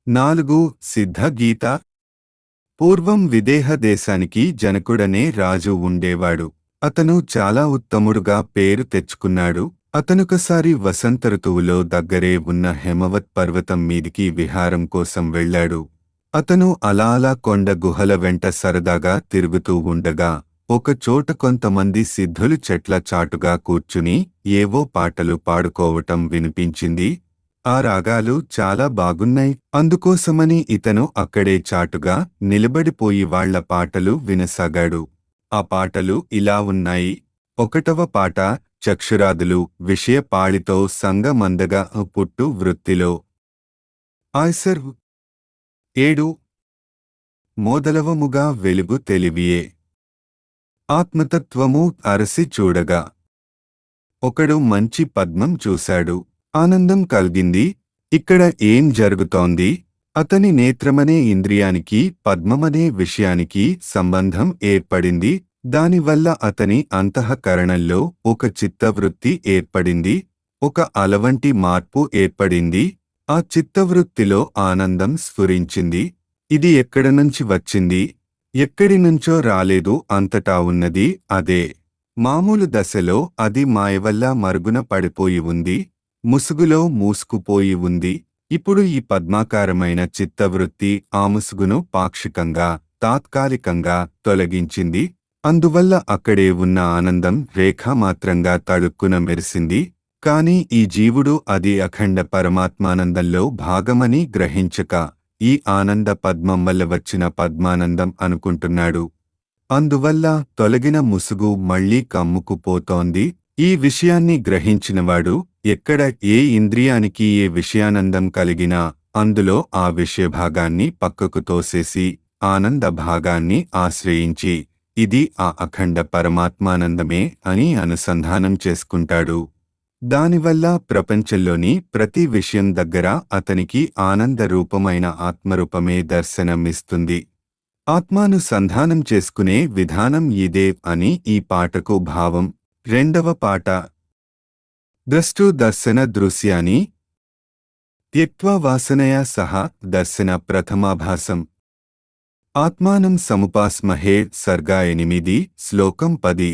నాలుగు సిద్ధ గీత పూర్వం విదేహ దేశానికి జనకుడనే రాజు ఉండేవాడు అతను చాలా ఉత్తముడుగా పేరు తెచ్చుకున్నాడు అతనొకసారి వసంత ఋతువులో దగ్గరే ఉన్న హేమవత్ పర్వతం మీదికి విహారం కోసం వెళ్ళాడు అతను అలా అలా కొండ గుహల వెంట సరదాగా తిరుగుతూ ఉండగా ఒక చోట కొంతమంది సిద్ధులు చెట్ల చాటుగా కూర్చుని ఏవో పాటలు పాడుకోవటం వినిపించింది ఆ రాగాలు చాలా బాగున్నాయి అందుకోసమని ఇతను అక్కడే చాటుగా నిలబడిపోయి వాళ్ల పాటలు వినసాగాడు ఆ పాటలు ఇలా ఉన్నాయి ఒకటవ పాట చక్షురాదులు విషయపాళితో సంగమందగా పుట్టు వృత్తిలో ఆయ్సర్ ఏడు మోదలవముగా వెలుగు తెలివియే ఆత్మతత్వము అరసి చూడగా ఒకడు మంచి పద్మం చూశాడు ఆనందం కలిగింది ఇక్కడ ఏం జరుగుతోంది అతని నేత్రమనే ఇంద్రియానికి పద్మమనే విషయానికి సంబంధం ఏర్పడింది దానివల్ల అతని అంతఃకరణంలో ఒక చిత్తవృత్తి ఏర్పడింది ఒక అలవంటి మార్పు ఏర్పడింది ఆ చిత్తవృత్తిలో ఆనందం స్ఫురించింది ఇది ఎక్కడ నుంచి వచ్చింది ఎక్కడి నుంచో రాలేదు అంతటా ఉన్నది అదే మామూలు దశలో అది మాయవల్ల మరుగున పడిపోయి ఉంది ముసుగులో మూసుకుపోయి ఉంది ఇప్పుడు ఈ పద్మాకారమైన చిత్తవృత్తి ఆ ముసుగును పాక్షికంగా తాత్కాలికంగా తొలగించింది అందువల్ల అక్కడే ఉన్న ఆనందం రేఖామాత్రంగా తడుక్కున మెరిసింది కాని ఈ జీవుడు అది అఖండ పరమాత్మానందంలో భాగమని గ్రహించక ఈ ఆనంద పద్మం వల్ల వచ్చిన పద్మానందం అనుకుంటున్నాడు అందువల్ల తొలగిన ముసుగు మళ్లీ కమ్ముకుపోతోంది ఈ విషయాన్ని గ్రహించినవాడు ఎక్కడ ఏ ఇంద్రియానికి ఏ విషయానందం కలిగినా అందులో ఆ విషయభాగాన్ని పక్కకు తోసేసి ఆనంద భాగాన్ని ఆశ్రయించి ఇది ఆ అఖండ పరమాత్మానందమే అని అనుసంధానం చేసుకుంటాడు దానివల్ల ప్రపంచంలోని ప్రతి విషయం దగ్గర అతనికి ఆనంద రూపమైన ఆత్మరూపమే దర్శనమిస్తుంది ఆత్మానుసంధానం చేసుకునే విధానం ఇదే అని ఈ పాటకు భావం రెండవ పాట ద్రష్టు దర్శన దృశ్యాని త్యక్వా వాసనయా సహా దర్శన ప్రథమాభాసం ఆత్మానం సముపాస్మహే సర్గా ఎనిమిది శ్లోకం పది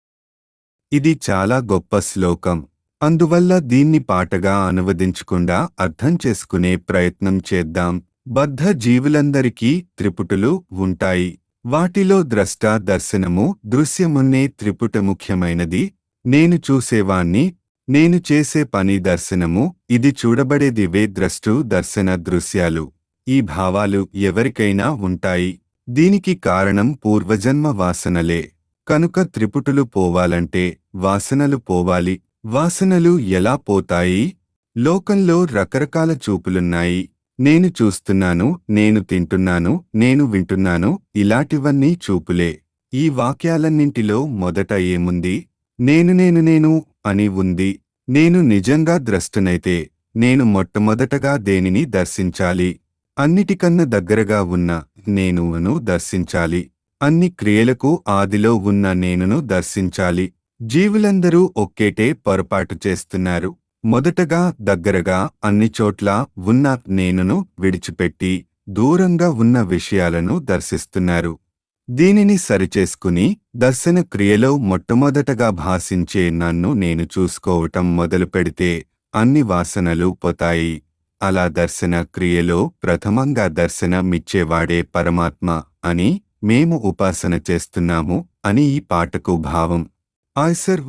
ఇది చాలా గొప్ప శ్లోకం అందువల్ల దీన్ని పాటగా అనువదించకుండా అర్థం చేసుకునే ప్రయత్నం చేద్దాం బద్ధ జీవులందరికీ త్రిపుటులు ఉంటాయి వాటిలో ద్రష్ట దర్శనము దృశ్యమున్నే త్రిపుట ముఖ్యమైనది నేను చూసేవాణ్ణి నేను చేసే పని దర్శనము ఇది చూడబడేదివే ద్రష్టు దర్శన దృశ్యాలు ఈ భావాలు ఎవరికైనా ఉంటాయి దీనికి కారణం పూర్వజన్మ వాసనలే కనుక త్రిపుటులు పోవాలంటే వాసనలు పోవాలి వాసనలు ఎలా పోతాయి లోకంలో రకరకాల చూపులున్నాయి నేను చూస్తున్నాను నేను తింటున్నాను నేను వింటున్నాను ఇలాంటివన్నీ చూపులే ఈ వాక్యాలన్నింటిలో మొదట ఏముంది నేను నేను నేను అని ఉంది నేను నిజంగా ద్రష్టనైతే నేను మొట్టమొదటగా దేనిని దర్శించాలి అన్నిటికన్నా దగ్గరగా ఉన్న నేనును దర్శించాలి అన్ని క్రియలకు ఆదిలో ఉన్న నేనును దర్శించాలి జీవులందరూ ఒక్కేటే పొరపాటు చేస్తున్నారు మొదటగా దగ్గరగా అన్ని చోట్ల ఉన్న నేనును విడిచిపెట్టి దూరంగా ఉన్న విషయాలను దర్శిస్తున్నారు దీనిని సరిచేసుకుని దర్శన క్రియలో మొట్టమొదటగా భాసించే నన్ను నేను చూసుకోవటం మొదలుపెడితే అన్ని వాసనలు పోతాయి అలా దర్శన క్రియలో ప్రథమంగా దర్శనమిచ్చేవాడే పరమాత్మ అని మేము ఉపాసన చేస్తున్నాము అని ఈ పాటకు భావం ఆయ్సర్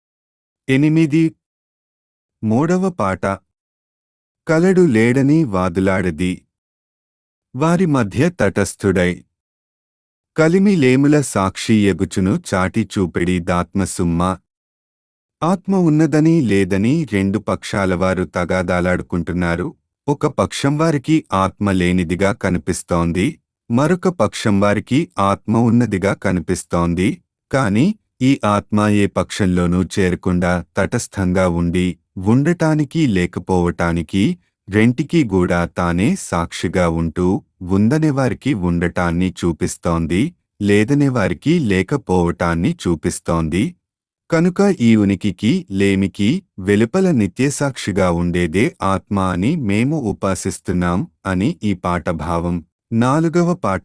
ఎనిమిది మూడవ పాట కలడు లేడని వాదులాడది వారి మధ్య తటస్థుడై కలిమి లేముల సాక్షి ఎగుచును చాటి చూపెడి దాత్మసుమ్మ ఆత్మ ఉన్నదని లేదని రెండు పక్షాలవారు తగాదాలాడుకుంటున్నారు ఒక పక్షం వారికి ఆత్మ లేనిదిగా కనిపిస్తోంది మరొక పక్షం వారికి ఆత్మ ఉన్నదిగా కనిపిస్తోంది కాని ఈ ఆత్మ ఏ పక్షంలోనూ చేరకుండా తటస్థంగా ఉండి ఉండటానికి లేకపోవటానికి రెంటికి కూడా తానే సాక్షిగా ఉంటూ ఉందనేవారికి ఉండటాన్ని చూపిస్తోంది లేదనేవారికి లేకపోవటాన్ని చూపిస్తోంది కనుక ఈ ఉనికికి లేమికి వెలుపల నిత్యసాక్షిగా ఉండేదే ఆత్మ అని మేము ఉపాసిస్తున్నాం అని ఈ పాట భావం నాలుగవ పాట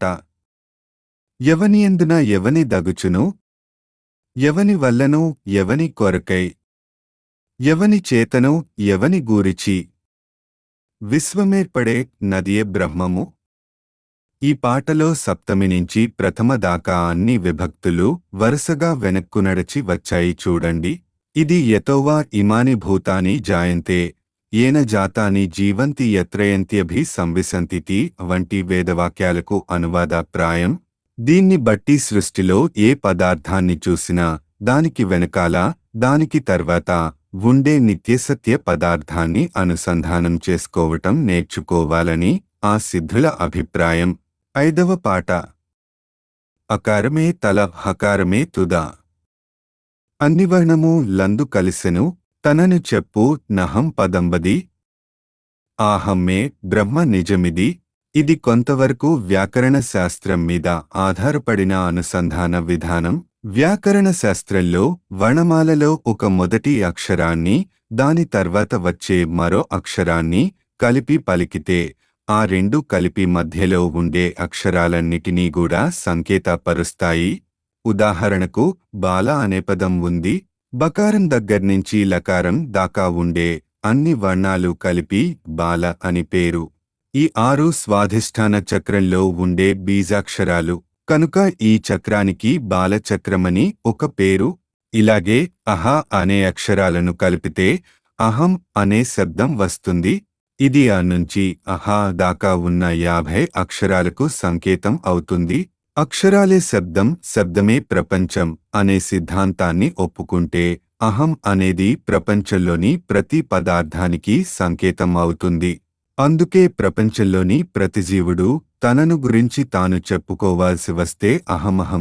ఎవని ఎందున ఎవని దగుచును ఎవని వల్లనూ ఎవని కొరకై ఎవని చేతను ఎవని గూరిచి విశ్వమేర్పడే నదియే బ్రహ్మము ఈ పాటలో సప్తమి నుంచి ప్రథమ దాకా అన్ని విభక్తులు వరుసగా వెనక్కు నడచి వచ్చాయి చూడండి ఇది యతోవా ఇమాని భూతాని జాయంతే ఏన జాతాని జీవంతి యత్రయంత్యభి సంవిసంతితి వంటి వేదవాక్యాలకు అనువాదప్రాయం దీన్ని బట్టి సృష్టిలో ఏ పదార్థాన్ని చూసినా దానికి వెనకాల దానికి తర్వాత ఉండే నిత్యసత్య పదార్థాన్ని అనుసంధానం చేసుకోవటం నేర్చుకోవాలని ఆ సిద్ధుల అభిప్రాయం ఐదవ పాట అకారమే తల హకారమే తుదా అన్నివర్ణము లందు కలిసెను తనను చెప్పు నహం పదంబది ఆహమ్మే బ్రహ్మ నిజమిది ఇది కొంతవరకు వ్యాకరణ శాస్త్రం మీద ఆధారపడిన అనుసంధాన విధానం వ్యాకరణ శాస్త్రంలో వర్ణమాలలో ఒక మొదటి అక్షరాన్ని దాని తర్వాత వచ్చే మరో అక్షరాన్ని కలిపి పలికితే ఆ రెండు కలిపి మధ్యలో ఉండే అక్షరాలన్నిటినీ కూడా సంకేతపరుస్తాయి ఉదాహరణకు బాల అనే పదం ఉంది బకారం దగ్గర్నుంచి లకారం దాకా ఉండే అన్ని వర్ణాలు కలిపి బాల అని పేరు ఈ ఆరు స్వాధిష్టాన చక్రంలో ఉండే బీజాక్షరాలు కనుక ఈ చక్రానికి బాలచక్రమని ఒక పేరు ఇలాగే అహ అనే అక్షరాలను కలిపితే అహం అనే శబ్దం వస్తుంది ఇది ఆ నుంచి అహా దాకా ఉన్న యాభై అక్షరాలకు సంకేతం అవుతుంది అక్షరాలే శబ్దం శబ్దమే ప్రపంచం అనే సిద్ధాంతాన్ని ఒప్పుకుంటే అహం అనేది ప్రపంచంలోని ప్రతి పదార్థానికి సంకేతం అవుతుంది అందుకే ప్రపంచంలోని ప్రతి జీవుడు తనను గురించి తాను చెప్పుకోవాల్సి వస్తే అహమహం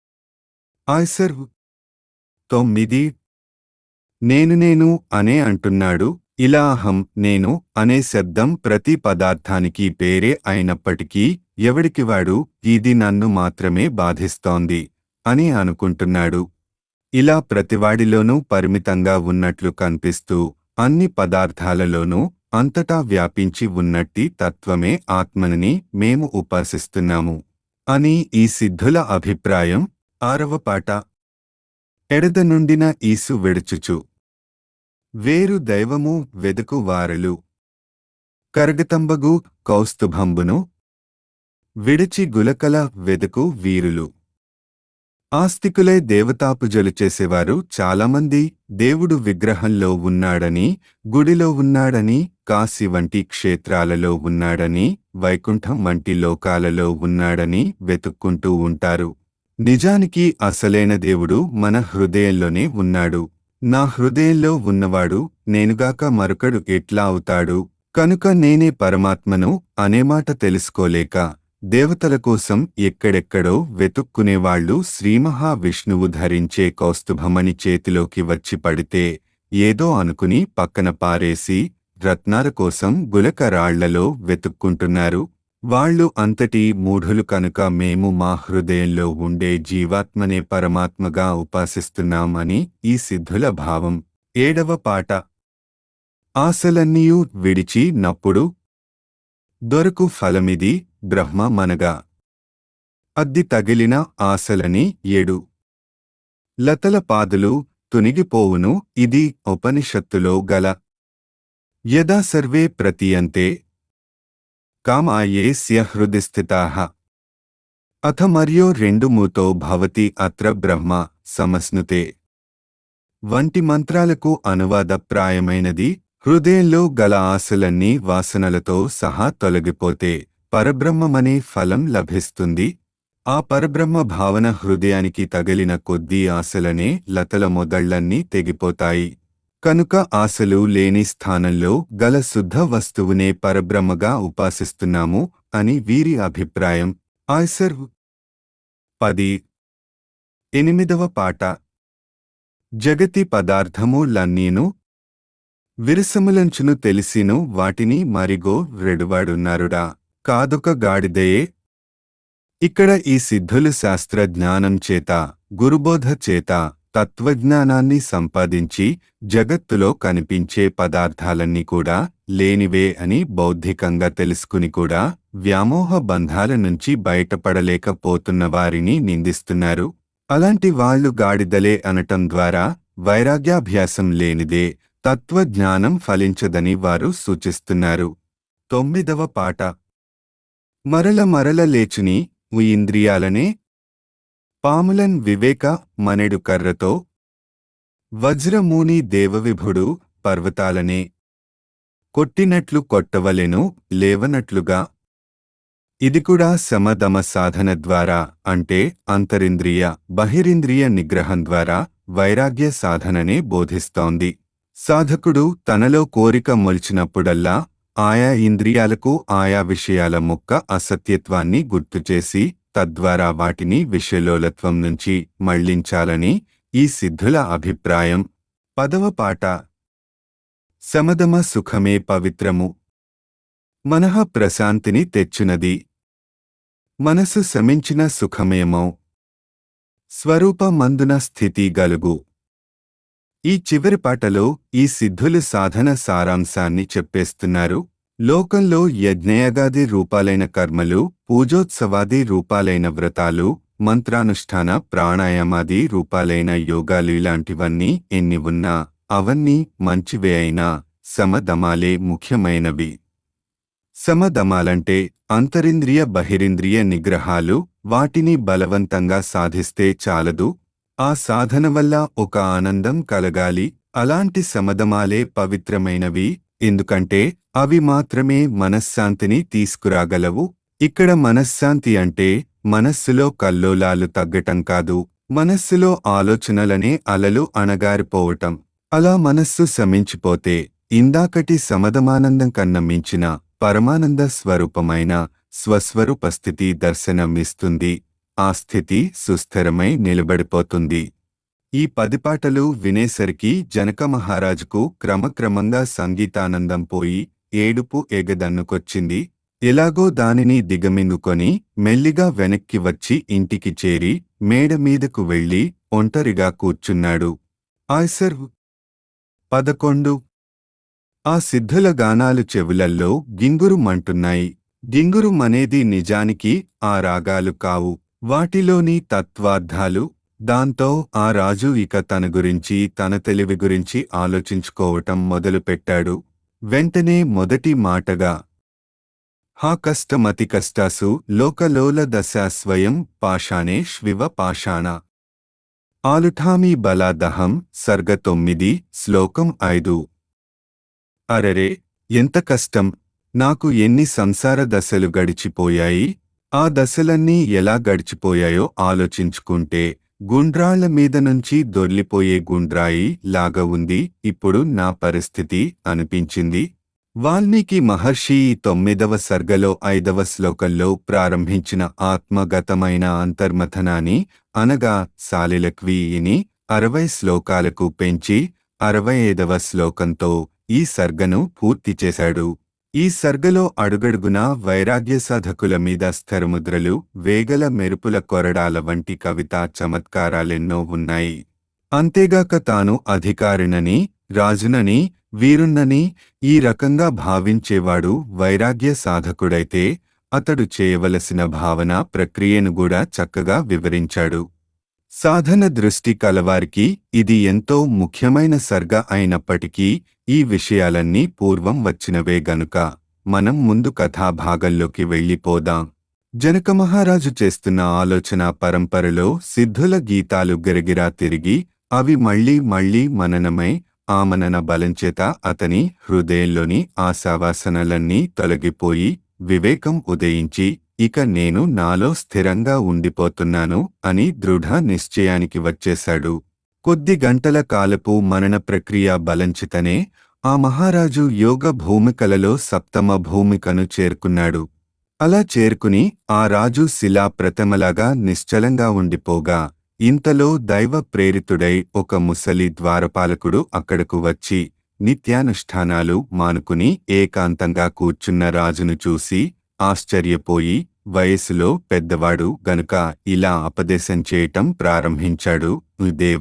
ఆయ్సర్ తొమ్మిది నేను నేను అనే అంటున్నాడు ఇలా అహం నేను అనే శబ్దం ప్రతి పదార్థానికి పేరే అయినప్పటికీ ఎవడికి వాడు ఇది నన్ను మాత్రమే బాధిస్తోంది అని అనుకుంటున్నాడు ఇలా ప్రతివాడిలోనూ పరిమితంగా ఉన్నట్లు కనిపిస్తూ అన్ని పదార్థాలలోనూ అంతటా వ్యాపించి ఉన్నట్టి తత్వమే ఆత్మని మేము ఉపాసిస్తున్నాము అని ఈ సిద్ధుల అభిప్రాయం ఆరవ పాట ఎడద నుండిన ఈసు విడుచుచు వేరు దైవము వెదుకు వారలు కరగతంబగు కౌస్తుభంబును విడిచి గులకల వెదుకు వీరులు ఆస్తికులై దేవతాపుజలు చేసేవారు చాలామంది దేవుడు విగ్రహంలో ఉన్నాడని గుడిలో ఉన్నాడని కాశీ వంటి క్షేత్రాలలో ఉన్నాడని వైకుంఠం వంటి లోకాలలో ఉన్నాడని వెతుక్కుంటూ ఉంటారు నిజానికి అసలైన దేవుడు మన హృదయంలోనే ఉన్నాడు నా హృదయంలో ఉన్నవాడు నేనుగాక మరొకడు ఎట్లా అవుతాడు కనుక నేనే పరమాత్మను అనే మాట తెలుసుకోలేక దేవతల కోసం ఎక్కడెక్కడో వెతుక్కునేవాళ్లు శ్రీమహావిష్ణువు ధరించే కౌస్తుభమణి చేతిలోకి వచ్చి పడితే ఏదో అనుకుని పక్కన పారేసి రత్నాల కోసం గులక రాళ్లలో వెతుక్కుంటున్నారు వాళ్ళు అంతటి మూఢులు కనుక మేము మా హృదయంలో ఉండే జీవాత్మనే పరమాత్మగా ఉపాసిస్తున్నామని ఈ సిద్ధుల భావం ఏడవ పాట ఆశలన్నీయూ విడిచి నప్పుడు దొరకు ఫలమిది బ్రహ్మ మనగా అద్ది తగిలిన ఆశలని ఏడు లతల పాదులు తునిగిపోవును ఇది ఉపనిషత్తులో గల యదా సర్వే ప్రతీయంతే కామాయేస్య హృదిస్థితాః అథ మర్యో రెండు మూతో భవతి అత్ర బ్రహ్మ సమస్నుతే వంటి మంత్రాలకు అనువాదప్రాయమైనది హృదయంలో గల ఆశలన్నీ వాసనలతో సహా తొలగిపోతే పరబ్రహ్మమనే ఫలం లభిస్తుంది ఆ పరబ్రహ్మ భావన హృదయానికి తగిలిన కొద్దీ ఆశలనే లతల మొదళ్లన్నీ తెగిపోతాయి కనుక ఆశలు లేని స్థానంలో గల శుద్ధ వస్తువునే పరబ్రహ్మగా ఉపాసిస్తున్నాము అని వీరి అభిప్రాయం ఆయ్సర్ పది ఎనిమిదవ పాట జగతి పదార్థము లన్నీను విరసములంచును తెలిసిను వాటిని మరిగో రెడువాడున్నారుడా కాదొక గాడిదయే ఇక్కడ ఈ సిద్ధులు శాస్త్ర జ్ఞానం చేత గురుబోధ చేత తత్వజ్ఞానాన్ని సంపాదించి జగత్తులో కనిపించే పదార్థాలన్నీ కూడా లేనివే అని బౌద్ధికంగా తెలుసుకుని కూడా వ్యామోహ బంధాల నుంచి బయటపడలేకపోతున్న వారిని నిందిస్తున్నారు అలాంటి వాళ్ళు గాడిదలే అనటం ద్వారా వైరాగ్యాభ్యాసం లేనిదే తత్వజ్ఞానం ఫలించదని వారు సూచిస్తున్నారు తొమ్మిదవ పాట మరల మరల లేచుని ఉ ఇంద్రియాలనే పాములన్ వివేక మనెడు కర్రతో వజ్రమూని దేవవిభుడు పర్వతాలనే కొట్టినట్లు కొట్టవలెను లేవనట్లుగా ఇది కూడా సమదమ సాధన ద్వారా అంటే అంతరింద్రియ బహిరింద్రియ నిగ్రహం ద్వారా వైరాగ్య సాధననే బోధిస్తోంది సాధకుడు తనలో కోరిక మొలిచినప్పుడల్లా ఆయా ఇంద్రియాలకు ఆయా విషయాల మొక్క అసత్యత్వాన్ని గుర్తుచేసి తద్వారా వాటిని విషలోలత్వం నుంచి మళ్లించాలని ఈ సిద్ధుల అభిప్రాయం పదవ పాట సమదమ సుఖమే పవిత్రము మనః ప్రశాంతిని తెచ్చునది మనసు శమించిన సుఖమేమో స్వరూపమందున స్థితి గలుగు ఈ చివరి పాటలో ఈ సిద్ధులు సాధన సారాంశాన్ని చెప్పేస్తున్నారు లోకంలో యజ్ఞయగాది రూపాలైన కర్మలు పూజోత్సవాది రూపాలైన వ్రతాలు మంత్రానుష్ఠాన ప్రాణాయామాది రూపాలైన యోగాలు ఇలాంటివన్నీ ఎన్ని ఉన్నా అవన్నీ మంచివే అయినా సమదమాలే ముఖ్యమైనవి సమదమాలంటే అంతరింద్రియ బహిరింద్రియ నిగ్రహాలు వాటిని బలవంతంగా సాధిస్తే చాలదు ఆ సాధన వల్ల ఒక ఆనందం కలగాలి అలాంటి సమదమాలే పవిత్రమైనవి ఎందుకంటే అవి మాత్రమే మనశ్శాంతిని తీసుకురాగలవు ఇక్కడ మనశ్శాంతి అంటే మనస్సులో కల్లోలాలు తగ్గటం కాదు మనస్సులో ఆలోచనలనే అలలు అణగారిపోవటం అలా మనస్సు శమించిపోతే ఇందాకటి సమదమానందం కన్నా మించిన పరమానంద స్వరూపమైన స్వస్వరూప స్థితి దర్శనమిస్తుంది ఆ స్థితి సుస్థిరమై నిలబడిపోతుంది ఈ పది పాటలు వినేసరికి జనక మహారాజుకు క్రమక్రమంగా సంగీతానందం పోయి ఏడుపు ఎగదన్నుకొచ్చింది ఎలాగో దానిని దిగమింగుకొని మెల్లిగా వెనక్కి వచ్చి ఇంటికి చేరి మేడ మీదకు వెళ్ళి ఒంటరిగా కూర్చున్నాడు ఆయ్సర్ పదకొండు ఆ సిద్ధుల గానాలు చెవులల్లో గింగురుమంటున్నాయి గింగురుమనేది నిజానికి ఆ రాగాలు కావు వాటిలోని తత్వార్థాలు దాంతో ఆ రాజు ఇక తన గురించి తన తెలివి గురించి ఆలోచించుకోవటం మొదలుపెట్టాడు వెంటనే మొదటి మాటగా హా కష్టమతి కష్టాసు లోకలోల దశ స్వయం పాషాణే శ్వివ పాషాణ ఆలుఠామీ బలాదహం సర్గ తొమ్మిది శ్లోకం ఐదు అరరే ఎంత కష్టం నాకు ఎన్ని సంసార దశలు గడిచిపోయాయి ఆ దశలన్నీ ఎలా గడిచిపోయాయో ఆలోచించుకుంటే గుండ్రాళ్ల మీద నుంచి దొర్లిపోయే గుండ్రాయి లాగా ఉంది ఇప్పుడు నా పరిస్థితి అనిపించింది వాల్మీకి మహర్షి ఈ తొమ్మిదవ సర్గలో ఐదవ శ్లోకంలో ప్రారంభించిన ఆత్మగతమైన అంతర్మథనాన్ని అనగా సాలిలక్వీని అరవై శ్లోకాలకు పెంచి అరవై ఐదవ శ్లోకంతో ఈ సర్గను పూర్తి చేశాడు ఈ సర్గలో అడుగడుగునా వైరాగ్య సాధకుల మీద స్థిరముద్రలు వేగల మెరుపుల కొరడాల వంటి కవితా చమత్కారాలెన్నో ఉన్నాయి అంతేగాక తాను అధికారినని రాజునని వీరున్నని ఈ రకంగా భావించేవాడు వైరాగ్య సాధకుడైతే అతడు చేయవలసిన భావన ప్రక్రియను కూడా చక్కగా వివరించాడు సాధన దృష్టి కలవారికి ఇది ఎంతో ముఖ్యమైన సర్గ అయినప్పటికీ ఈ విషయాలన్నీ పూర్వం వచ్చినవే గనుక మనం ముందు కథాభాగంలోకి వెళ్ళిపోదాం జనక మహారాజు చేస్తున్న ఆలోచన పరంపరలో సిద్ధుల గీతాలు గిరగిరా తిరిగి అవి మళ్లీ మళ్లీ మననమై ఆ మనన బలంచేత అతని హృదయంలోని ఆశావాసనలన్నీ తొలగిపోయి వివేకం ఉదయించి ఇక నేను నాలో స్థిరంగా ఉండిపోతున్నాను అని దృఢ నిశ్చయానికి వచ్చేశాడు కొద్ది గంటల కాలపు మనన ప్రక్రియ బలంచితనే ఆ మహారాజు యోగ భూమికలలో సప్తమ భూమికను చేరుకున్నాడు అలా చేరుకుని ఆ రాజు శిలా ప్రతిమలాగా నిశ్చలంగా ఉండిపోగా ఇంతలో దైవ ప్రేరితుడై ఒక ముసలి ద్వారపాలకుడు అక్కడకు వచ్చి నిత్యానుష్ఠానాలు మానుకుని ఏకాంతంగా కూర్చున్న రాజును చూసి ఆశ్చర్యపోయి వయసులో పెద్దవాడు గనుక ఇలా అపదేశం చేయటం ప్రారంభించాడు దేవ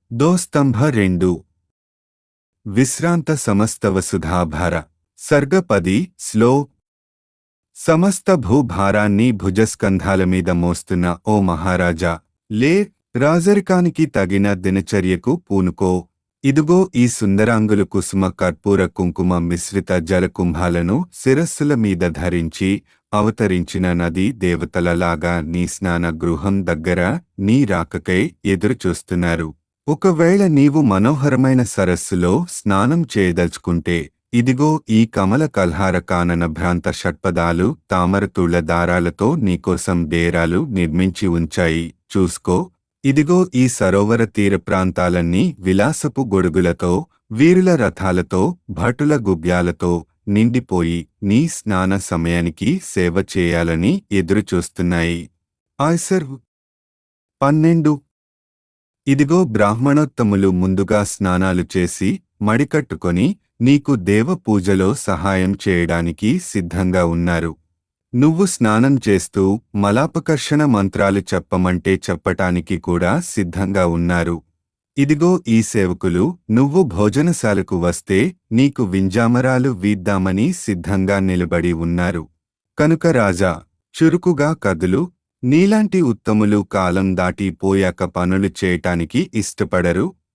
దోస్తంభ రెండు విశ్రాంత సమస్త వసుధాభార సర్గ పది స్లో సమస్త భూభారాన్ని భుజస్కంధాల మీద మోస్తున్న ఓ మహారాజా లే రాజరికానికి తగిన దినచర్యకు పూనుకో ఇదిగో ఈ సుందరాంగులు కుసుమ కర్పూర కుంకుమ మిశ్రిత జలకుంభాలను శిరస్సుల మీద ధరించి అవతరించిన నదీ దేవతలలాగా నీ స్నాన గృహం దగ్గర నీ రాకకై ఎదురుచూస్తున్నారు ఒకవేళ నీవు మనోహరమైన సరస్సులో స్నానం చేయదలుచుకుంటే ఇదిగో ఈ కమల కల్హార కానన భ్రాంత షట్పదాలు తామరతుళ్ల దారాలతో నీకోసం డేరాలు నిర్మించి ఉంచాయి చూసుకో ఇదిగో ఈ సరోవర తీర ప్రాంతాలన్నీ విలాసపు గొడుగులతో వీరుల రథాలతో భటుల గుగ్యాలతో నిండిపోయి నీ స్నాన సమయానికి సేవ చేయాలని ఎదురుచూస్తున్నాయి ఆయ్సర్ పన్నెండు ఇదిగో బ్రాహ్మణోత్తములు ముందుగా స్నానాలు చేసి మడికట్టుకొని నీకు దేవ పూజలో సహాయం చేయడానికి సిద్ధంగా ఉన్నారు నువ్వు స్నానం చేస్తూ మలాపకర్షణ మంత్రాలు చెప్పమంటే చెప్పటానికి కూడా సిద్ధంగా ఉన్నారు ఇదిగో ఈ సేవకులు నువ్వు భోజనశాలకు వస్తే నీకు వింజామరాలు వీద్దామని సిద్ధంగా నిలబడి ఉన్నారు కనుక రాజా చురుకుగా కదులు నీలాంటి ఉత్తములు కాలం దాటి పోయాక పనులు చేయటానికి ఇష్టపడరు